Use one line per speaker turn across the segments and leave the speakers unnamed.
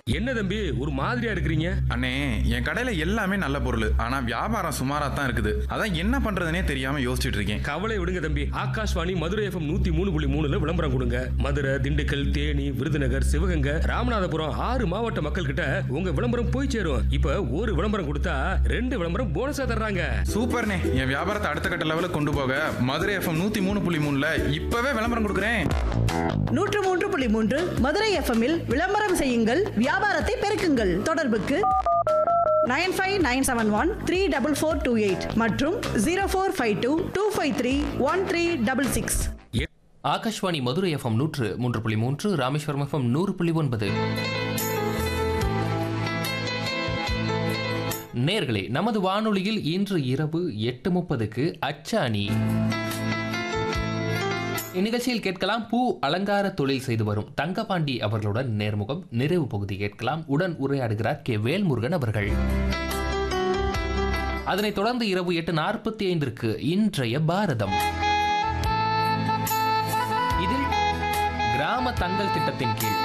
என்ன தம்பி ஒரு மாதிரியா இருக்கிறீங்க
அண்ணே என் கடையில எல்லாமே நல்ல பொருள் ஆனா வியாபாரம் சுமாரா தான் இருக்குது அதான் என்ன பண்றதுனே தெரியாம யோசிச்சுட்டு இருக்கேன்
கவலை விடுங்க தம்பி ஆகாஷ்வாணி மதுரை எஃப்எம் நூத்தி மூணு புள்ளி மூணுல விளம்பரம் கொடுங்க மதுரை திண்டுக்கல் தேனி விருதுநகர் சிவகங்கை ராமநாதபுரம் ஆறு மாவட்ட மக்கள் கிட்ட உங்க விளம்பரம் போய் சேரும் இப்ப ஒரு விளம்பரம் கொடுத்தா ரெண்டு விளம்பரம் போனஸா தர்றாங்க
சூப்பர்ண்ணே என் வியாபாரத்தை அடுத்த கட்ட லெவலுக்கு கொண்டு போக மதுரை எஃப்எம் நூத்தி மூணு புள்ளி மூணுல இப்பவே விளம்பரம் கொடுக்குறேன்
நூற்று மூன்று புள்ளி மூன்று மதுரை எஃப்எம்மில் விளம்பரம் செய்யுங்கள் வியாபாரத்தை பெருக்குங்கள் தொடர்புக்கு nine five nine seven one three double four two eight மற்றும் zero four five two two five three one three double six
Akashvani Madurai FM நூற்று மூன்று புள்ளி மூன்று ராமேஸ்வரம் எஃப்எம் நூறு புள்ளி ஒன்பது நேர்களே நமது வானொலியில் இன்று இரவு எட்டு முப்பதுக்கு அச்சாணி இந்நிகழ்ச்சியில் கேட்கலாம் பூ அலங்கார தொழில் செய்து வரும் தங்கபாண்டி அவர்களுடன் நேர்முகம் நிறைவு பகுதி கேட்கலாம் உடன் உரையாடுகிறார் கே வேல்முருகன் அவர்கள் அதனைத் தொடர்ந்து இரவு எட்டு நாற்பத்தி ஐந்திற்கு இன்றைய பாரதம் இதில் கிராம தங்கள் திட்டத்தின் கீழ்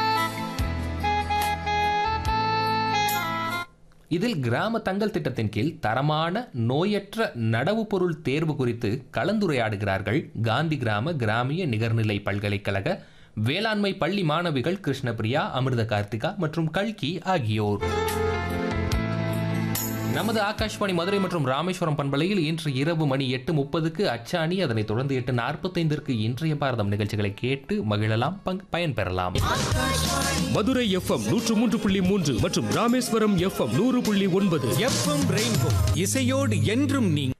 இதில் கிராம தங்கள் திட்டத்தின் கீழ் தரமான நோயற்ற நடவு பொருள் தேர்வு குறித்து கலந்துரையாடுகிறார்கள் காந்தி கிராம கிராமிய நிகர்நிலை பல்கலைக்கழக வேளாண்மை பள்ளி மாணவிகள் கிருஷ்ணபிரியா அமிர்த கார்த்திகா மற்றும் கல்கி ஆகியோர் நமது ஆகாஷ்வாணி மதுரை மற்றும் ராமேஸ்வரம் பண்பலையில் இன்று இரவு மணி எட்டு முப்பதுக்கு அச்சாணி அதனைத் தொடர்ந்து எட்டு நாற்பத்தைந்திற்கு இன்றைய பாரதம் நிகழ்ச்சிகளை கேட்டு மகிழலாம் பங்கு பயன்பெறலாம்
மதுரை எஃப்எம் நூற்று மூன்று புள்ளி மூன்று மற்றும் ராமேஸ்வரம் எஃப்எம் நூறு புள்ளி ஒன்பது
எஃப்எம் ரெயின்போ இசையோடு என்றும் நீங்க